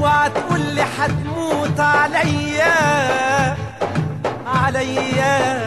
اوعى تقول لي هتموت عليا عليا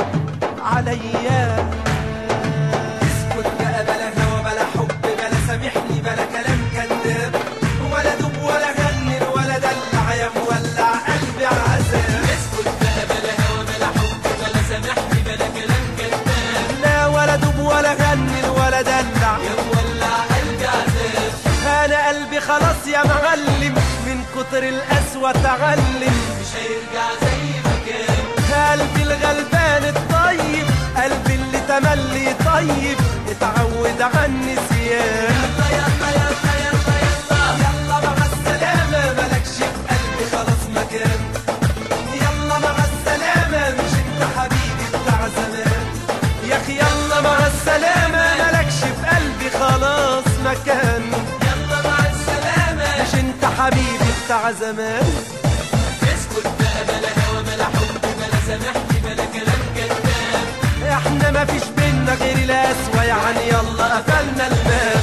عليا اسكت بقى بلا هوا بلا حب بلا سامحني بلا كلام كذاب ولا دوب ولا غنن ولا دلع يا مولع قلبي عذاب اسكت بقى بلا هوا بلا حب بلا سامحني بلا كلام كذاب لا ولا دوب ولا غنن ولا دلع يا مولع قلبي عذاب انا قلبي خلاص يا معلم من كتر القسوة تعلم مش هيرجع زي ما كان قلبي الغلبان الطيب قلبي اللي تملي طيب اتعود على النسيان يلا يلا يلا يلا يلا يلا مع السلامة ملكش في قلبي خلاص مكان يلا مع السلامة مش انت حبيبي بتاع زمان يا اخي يلا مع السلامة ملكش في قلبي خلاص مكان يلا مع السلامة مش انت حبيبي بتاع زمان اسكت بقى بلا هوا بلا حب بلا سامحني بلا كلام كذاب احنا ما فيش بينا غير القسوة يعني يلا قفلنا الباب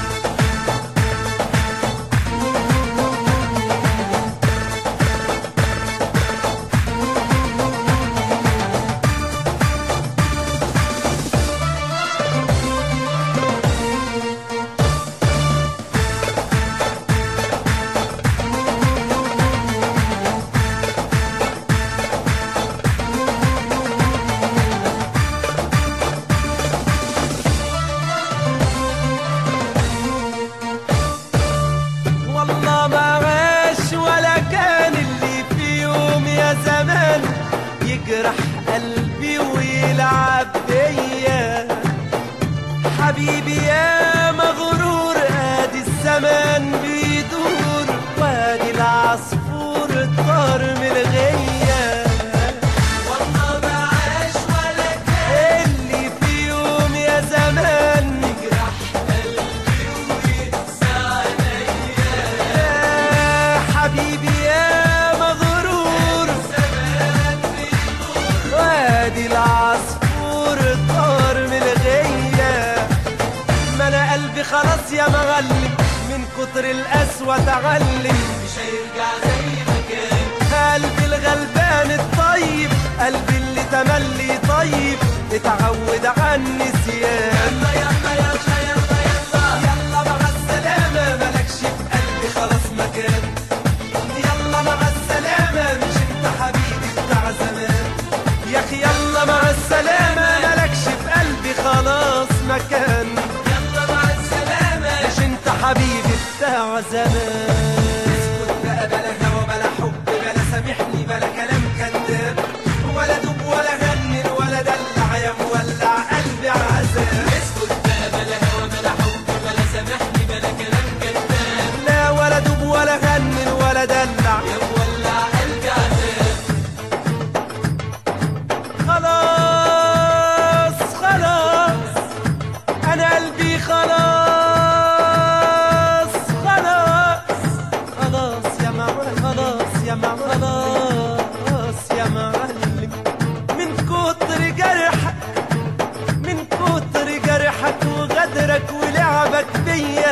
والله ما عاش ولا كان اللي في يوم يا زمان يجرح قلبي ويلعب بيا حبيبي يا مغرور ادي الزمان بيدور وادي العصفور طار من الغيه والله ما عاش ولا كان اللي في يوم يا زمان يجرح قلبي ويقسى عليا يا حبيبي يا مغرور زمان بيدور وادي العصفور طار من الغية ما انا قلبي خلاص يا معلم من كتر القسوة تعلم مش هيرجع زي ما كان قلبي الغلبان الطيب قلبي اللي تملي طيب اتعود على النسيان يلا يلا يلا يلا يلا يلا مع السلامة ملكش في قلبي خلاص مكان يلا مع السلامة مش انت حبيبي بتاع زمان يا اخي يلا مع السلامة ملكش في قلبي خلاص مكان يلا مع السلامة مش انت حبيبي بتاع زمان اسكت بقى بلا هوا بلا حب بلا سامحني بلا كلام كذاب ولا دوب ولا غنن ولا دلع يا مولع قلبي عذاب اسكت بقى بلا هوا بلا حب بلا سامحني بلا كلام كذاب لا ولا دوب ولا غنن ولا دلع يا مولع قلبي عذاب خلاص خلاص انا قلبي خلاص خلاص خلاص يا معلم خلاص يا معلم خلاص يا معلم من كتر جرحك من كتر جرحك وغدرك ولعبك بيا